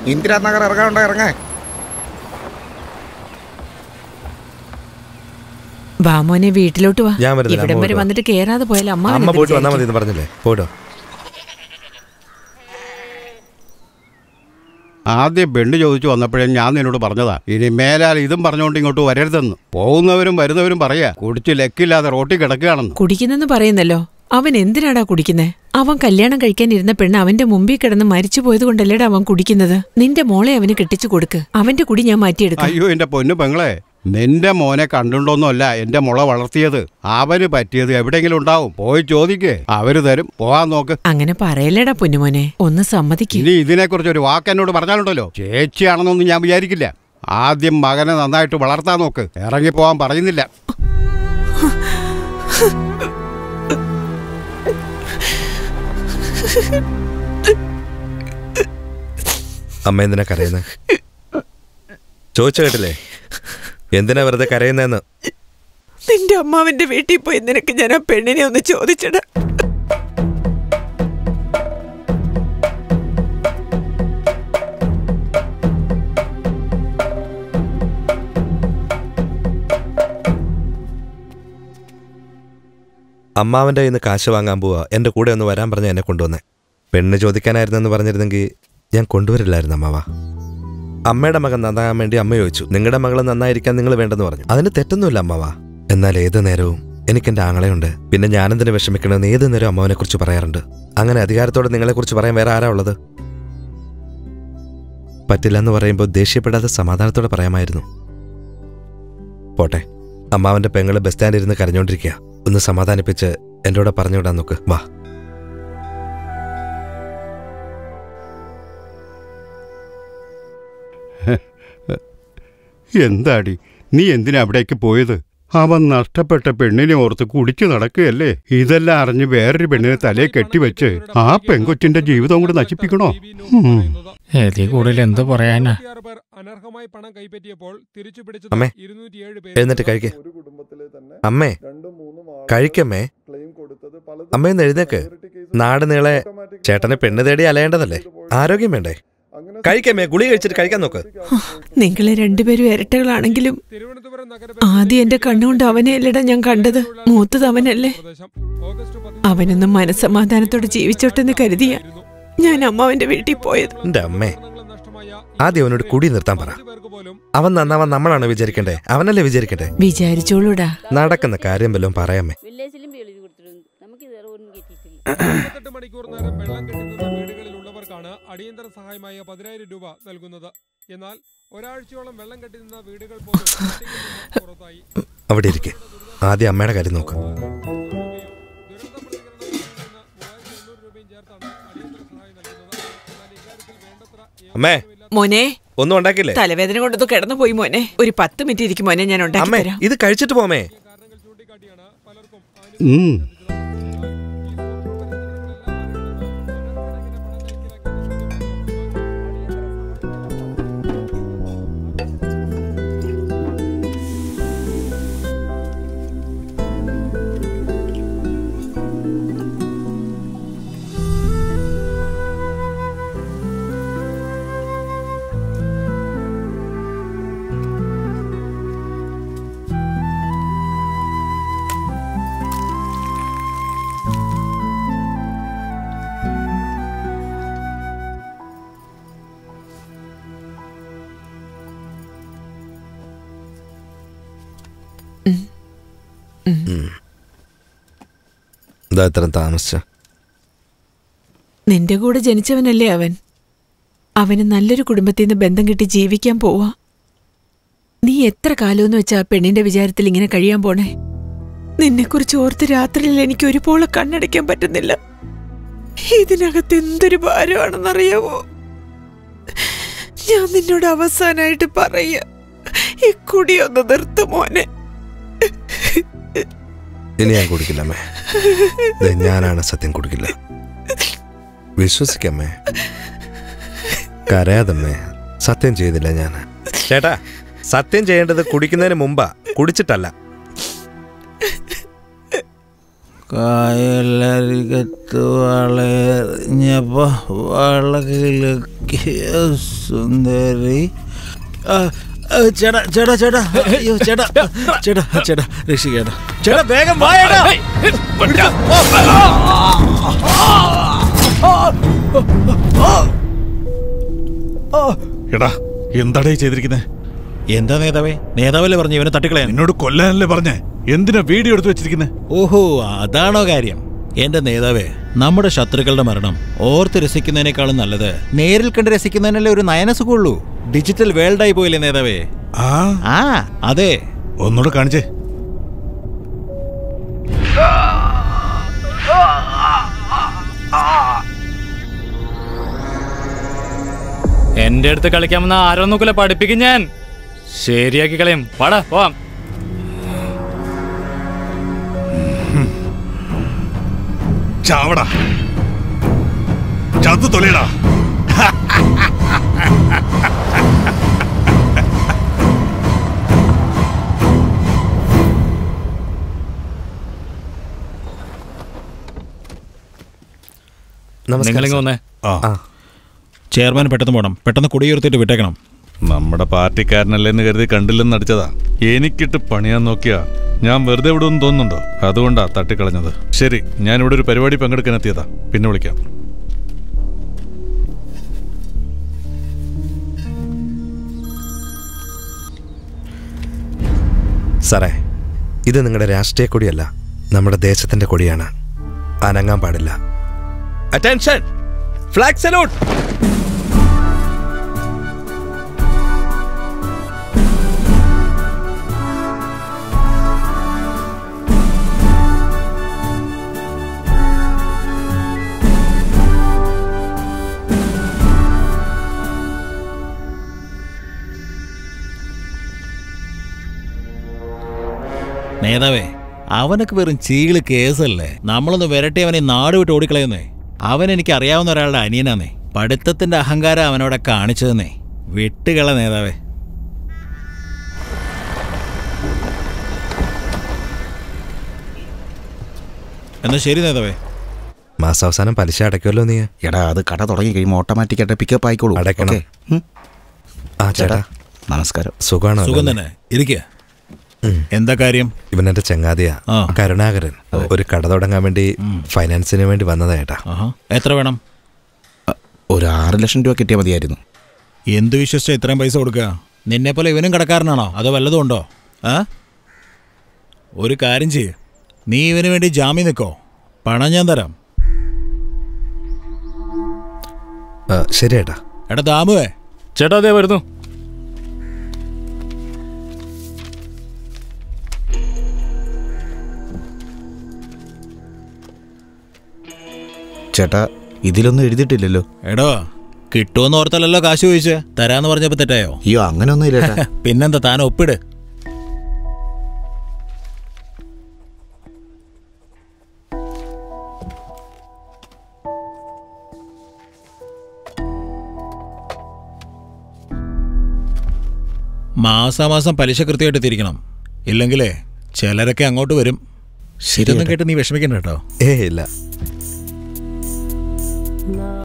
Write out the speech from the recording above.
ഇന്ദിരാ നഗർ ഇറങ്ങാനുണ്ടോ ഇറങ്ങാൻ വാ മോനെ വീട്ടിലോട്ട് വാ ഞാൻ വരുന്നില്ല, ഇവിടം അമ്മ വരെ പോയിട്ട് വന്നിട്ട് കേറാതെ പോയാൽ അമ്മ അമ്മ പോയിട്ട് വന്നാൽ മതി എന്ന് പറഞ്ഞില്ലേ പോയിട്ടോ ആദ്യം പെണ്ണ് ചോദിച്ചു വന്നപ്പോഴേ ഞാൻ നിന്നോട് പറഞ്ഞതാ ഇനി മേലാൽ ഇതും പറഞ്ഞുകൊണ്ട് ഇങ്ങോട്ട് വരരുതെന്ന് പോകുന്നവരും വരുന്നവരും പറയാ കുടിച്ച് ലക്കില്ലാതെ റോട്ടിൽ കിടക്കുകയാണെന്ന് കുടിക്കുന്നെന്ന് പറയുന്നല്ലോ അവൻ എന്തിനാടാ കുടിക്കുന്നേ അവൻ കല്യാണം കഴിക്കാൻ ഇരുന്ന പെണ്ണ് അവന്റെ മുമ്പിൽ കിടന്ന് മരിച്ചു പോയത് കൊണ്ടല്ലേടാ അവൻ കുടിക്കുന്നത് നിന്റെ മോളെ അവന് കെട്ടിച്ചു കൊടുക്ക് അവന്റെ കുടി ഞാൻ മാറ്റിയെടുക്കാം അയ്യോ എന്റെ പൊന്നു പെങ്ങളെ നിന്റെ മോനെ കണ്ടുണ്ടോന്നല്ല എന്റെ മുള വളർത്തിയത് അവന് പറ്റിയത് എവിടെയെങ്കിലും ഉണ്ടാവും പോയി ചോദിക്കേ അവര് തരും പോവാൻ നോക്ക് അങ്ങനെ പറയല്ലേടാ പൊന്നുമോനെ ഒന്ന് സമ്മതിക്ക് ഇനി ഇതിനെക്കുറിച്ച് ഒരു വാക്ക് എന്നോട് പറഞ്ഞാലുണ്ടല്ലോ ചേച്ചിയാണെന്നൊന്നും ഞാൻ വിചാരിക്കില്ല ആദ്യം മകനെ നന്നായിട്ട് വളർത്താൻ നോക്ക് ഇറങ്ങിപ്പോവാൻ പറയുന്നില്ല അമ്മ എന്തിനാ കരയുന്നത് ചോദിച്ചു കേട്ടില്ലേ എന്തിനാ വെറുതെ കരയുന്നതെന്ന് നിന്റെ അമ്മാവന്റെ വീട്ടിൽ പോയി നിനക്ക് ഞാൻ ആ പെണ്ണിനെ ഒന്ന് ചോദിച്ചടാ അമ്മാവൻ്റെ കയ്യിൽ നിന്ന് കാശ് വാങ്ങാൻ പോവാ എൻ്റെ കൂടെ ഒന്ന് വരാൻ പറഞ്ഞ എന്നെ കൊണ്ടുവന്നേ പെണ്ണ് ചോദിക്കാനായിരുന്നെന്ന് പറഞ്ഞിരുന്നെങ്കിൽ ഞാൻ കൊണ്ടുവരില്ലായിരുന്നു അമ്മാവ അമ്മയുടെ മകൻ നന്നാകാൻ വേണ്ടി അമ്മ ചോദിച്ചു നിങ്ങളുടെ മകൾ നന്നായിരിക്കാൻ നിങ്ങൾ വേണ്ടെന്ന് പറഞ്ഞു അതിന് തെറ്റൊന്നുമില്ല അമ്മാവ എന്നാൽ ഏത് നേരവും എനിക്ക് എൻ്റെ ആങ്ങളെയുണ്ട് പിന്നെ ഞാനെന്തിനു വിഷമിക്കണമെന്ന് ഏത് നേരവും അമ്മാവനെ കുറിച്ച് പറയാറുണ്ട് അങ്ങനെ അധികാരത്തോടെ നിങ്ങളെക്കുറിച്ച് പറയാൻ വേറെ ആരാ ഉള്ളത് പറ്റില്ല എന്ന് പറയുമ്പോൾ ദേഷ്യപ്പെടാതെ സമാധാനത്തോടെ പറയാമായിരുന്നു പോട്ടെ അമ്മാവന്റെ പെങ്ങള് ബസ് സ്റ്റാൻഡിൽ ഇരുന്ന് കരഞ്ഞോണ്ടിരിക്കുക ഒന്ന് സമാധാനിപ്പിച്ച് എൻ്റെ കൂടെ പറഞ്ഞു വിടാൻ നോക്ക് വാ എന്താടി നീ എന്തിനാ അവിടേക്ക് പോയത് അവൻ നഷ്ടപ്പെട്ട പെണ്ണിനെ ഓർത്ത് കുടിച്ചു നടക്കുകയല്ലേ ഇതെല്ലാം അറിഞ്ഞ് വേറൊരു പെണ്ണിനെ തലയെ കെട്ടിവെച്ച് ആ പെങ്കൊച്ചിന്റെ ജീവിതം കൂടെ നശിപ്പിക്കണോ ഹും. ഇതിൽ കൂടുതൽ എന്ത് പറയാനാ അനർഹമായി പണം കൈപ്പറ്റിയപ്പോൾ തിരിച്ചു അമ്മേ, എഴുന്നേറ്റ് കഴിക്ക് അമ്മേ കഴിക്കമ്മേ അമ്മയൊന്ന് എഴുന്നേക്ക് നാട് നീളെ ചേട്ടനെ പെണ്ണ് തേടി അലയേണ്ടതല്ലേ ആരോഗ്യം വേണ്ടേ കഴിക്കമ്മേ ഗുളി കഴിച്ചിട്ട് കഴിക്കാൻ നോക്ക് നിങ്ങളെ രണ്ടുപേരും ഇരട്ടകളാണെങ്കിലും ആദ്യം എന്റെ കണ്ണുകൊണ്ട് അവനെ അല്ലടാ ഞാൻ കണ്ടത് മൂത്തത് അവനല്ലേ അവനൊന്നും മനസ്സമാധാനത്തോടെ ജീവിച്ചോട്ടെന്ന് കരുതിയ ഞാൻ അമ്മാവന്റെ വീട്ടിൽ പോയത് എന്റെ അമ്മേ ആദ്യം അവനോട് കുടി നിർത്താൻ പറ അവൻ നന്നാവാൻ നമ്മളാണ് വിചാരിക്കണ്ടേ അവനല്ലേ വിചാരിക്കണ്ടേ വിചാരിച്ചോളൂടാ നടക്കുന്ന കാര്യം വല്ലതും പറയാമേ വില്ലേജിലും എഴുതി കൊടുത്തിട്ടുണ്ട് നമുക്ക് ഇതുവരെ ഒന്നും കിട്ടിയിട്ടില്ല ഇരുപത്തെട്ട് മണിക്കൂർ നേരം വെള്ളം കെട്ടിനിന്ന വീടുകളിലുള്ളവർക്കാണ് അടിയന്തര സഹായമായ പതിനായിരം രൂപ നൽകുന്നത് എന്നാൽ ഒരാഴ്ചയോളം വെള്ളം കെട്ടിനിന്ന വീടുകൾ പോലും പട്ടികയിൽ നിന്ന് പുറത്തായി അവിടെ ഇരിക്കെ ആദ്യം അമ്മയുടെ കാര്യം നോക്ക് അമ്മേ മോനെ ഒന്നും ഉണ്ടാക്കില്ലേ തലവേദന കൊണ്ടത് കിടന്നു പോയി മോനെ ഒരു പത്ത് മിനിറ്റ് ഇരിക്കും മോനെ ഞാൻ ഉണ്ടാക്കി അമ്മേ തരാം ഇത് കഴിച്ചിട്ട് പോമേ ഉം. എന്താ ഇത്രയും താമസിച്ച നിന്റെ കൂടെ ജനിച്ചവനല്ലേ അവൻ അവന് നല്ലൊരു കുടുംബത്തിൽ നിന്ന് ബന്ധം കിട്ടി ജീവിക്കാൻ പോവാ നീ എത്ര കാലമെന്ന് വെച്ചാ ആ പെണ്ണിന്റെ വിചാരത്തിൽ ഇങ്ങനെ കഴിയാൻ പോണേ നിന്നെക്കുറിച്ച് ഓർത്ത് രാത്രിയിൽ എനിക്ക് ഒരുപോലെ കണ്ണടയ്ക്കാൻ പറ്റുന്നില്ല ഇതിനകത്ത് എന്തൊരു ഭാരമാണെന്നറിയാവോ ഞാൻ നിന്നോട് അവസാനായിട്ട് പറയ ഈ കുടിയൊന്ന് നിർത്ത് മോനെ ഇനി ഞാൻ കുടിക്കില്ല അമ്മേ ദേ, ഞാനാണ് സത്യം കുടിക്കില്ല വിശ്വസിക്കമ്മേ കരയാതമ്മേ സത്യം ചെയ്തില്ല ഞാൻ ചേട്ടാ സത്യം ചെയ്യേണ്ടത് കുടിക്കുന്നതിന് മുമ്പാ കുടിച്ചിട്ടല്ല കായലരികത്ത് വളഞ്ഞപ്പോ വളകിലക്കിയ സുന്ദരി ആ, ആ, ചേട്ടാ ചേട്ടാ ചേട്ടാ അയ്യോ ചേട്ടാ ചേട്ടാ ചേട്ടാ രക്ഷിക്കേട്ടാ ചേട്ടാ വേഗം വായടാ എടാ എന്താടാ ഈ ചെയ്തിരിക്കുന്നത് എന്താ നേതാവേ നേതാവല്ലേ പറഞ്ഞു ഇവനെ തട്ടിക്കളയാൻ എന്നോട് കൊല്ലാനല്ലേ പറഞ്ഞേ എന്തിനാ വീഡിയോ എടുത്ത് വെച്ചിരിക്കുന്നത് ഓഹോ അതാണോ കാര്യം എന്റെ നേതാവേ നമ്മുടെ ശത്രുക്കളുടെ മരണം ഓർത്ത് രസിക്കുന്നതിനേക്കാളും നല്ലത് നേരിൽ കണ്ട് രസിക്കുന്നതിനല്ലേ ഒരു നയനസുഖമുള്ളൂ ഡിജിറ്റൽ വേൾഡായി പോയില്ലേ നേതാവേ ആ ആ അതെ ഒന്നുകൂടെ കാണിച്ചേ എന്റെ അടുത്ത് കളിക്കാമെന്ന ആരോ നോക്കൂല പഠിപ്പിക്കും ഞാൻ ശരിയാക്കി കളയും പാടാ പോവാം ചാവടാ ചത്തു തൊലയടാ നമസ്കാരം നിങ്ങളിങ്ങ് സർ. വന്നേ ആ ആ ചെയർമാൻ പെട്ടെന്ന് പോണം പെട്ടെന്ന് കുടിയുയർത്തിയിട്ട് വിട്ടേക്കണം നമ്മുടെ പാർട്ടിക്കാരനല്ലേ എന്ന് കരുതി കണ്ടില്ലെന്ന് അടിച്ചതാ എനിക്കിട്ട് പണിയാൻ നോക്കിയാ ഞാൻ വെറുതെ വിടുമെന്ന് തോന്നുന്നുണ്ടോ അതുകൊണ്ടാ തട്ടിക്കളഞ്ഞത് ശരി ഞാൻ ഇവിടെ ഒരു പരിപാടി പങ്കെടുക്കാൻ എത്തിയതാ പിന്നെ വിളിക്കാം സാറേ ഇത് നിങ്ങളുടെ രാഷ്ട്രീയ കൊടിയല്ല നമ്മുടെ ദേശത്തിന്റെ കൊടിയാണ് അനങ്ങാൻ പാടില്ല അറ്റൻഷൻ ഫ്ലാഗ് സല്യൂട്ട് നേതാവേ അവനൊക്കെ വെറും ചീള് കേസല്ലേ നമ്മളൊന്ന് വിരട്ടി അവനെ നാട് വിട്ട് ഓടിക്കളയുന്നേ അവൻ എനിക്ക് അറിയാവുന്ന ഒരാളുടെ അനിയനാന്നേ പഠിത്തത്തിന്റെ അഹങ്കാരം അവനവിടെ കാണിച്ചതെന്നേ വിട്ടുകള നേതാവേ എന്നാ ശരി നേതാവേ മാസാവസാനം പലിശ അടയ്ക്കുമല്ലോ നീ എടാ അത് കട തുടങ്ങി കഴിയുമ്പോൾ ഓട്ടോമാറ്റിക് ആയിട്ട് പിക്കപ്പ് ആയിക്കോളൂ അടയ്ക്കണം. ഓക്കേ? ഉം. ആ ചേട്ടാ നമസ്കാരം സുഖാണോ സുഖം തന്നെ ഇരിക്കുക എന്താ കാര്യം ഇവനെന്റെ ചങ്ങാതിയാ ആ. കരുണാകരൻ ഒരു കട തുടങ്ങാൻ വേണ്ടി ഫൈനാൻസിന് വേണ്ടി വന്നതാ ചേട്ടാ ആഹാ എത്ര വേണം ഒരു ആറ് ലക്ഷം രൂപ കിട്ടിയാൽ മതിയായിരുന്നു എന്ത് വിശ്വസിച്ച ഇത്രയും പൈസ കൊടുക്കുക നിന്നെ പോലെ ഇവനും കടക്കാരനാണോ അതോ വല്ലതും ഉണ്ടോ ആ ഒരു കാര്യം ചെയ്യ് നീ ഇവന് വേണ്ടി ജാമ്യം നിൽക്കോ പണം ഞാൻ തരാം ആ, ശരി ചേട്ടാ എടാ ദാമുവേ ചേട്ടാ അതേ വരുന്നു ചേട്ടാ ഇതിലൊന്നും എഴുതിയിട്ടില്ലല്ലോ എടോ കിട്ടുമെന്ന് ഓർത്തല്ലല്ലോ കാശ് ചോദിച്ചേ തരാന്ന് പറഞ്ഞപ്പോ തെറ്റായോ അയ്യോ അങ്ങനെയൊന്നും ഇല്ല ചേട്ടാ പിന്നെന്താ താൻ ഒപ്പിട് മാസാമാസം പലിശ കൃത്യമായിട്ട് തിരിക്കണം ഇല്ലെങ്കിലേ ചിലരൊക്കെ അങ്ങോട്ട് വരും ശരി ഇതൊന്നും ചേട്ടാ. കേട്ട് നീ വിഷമിക്കണ്ട കേട്ടോ ഏ ഇല്ല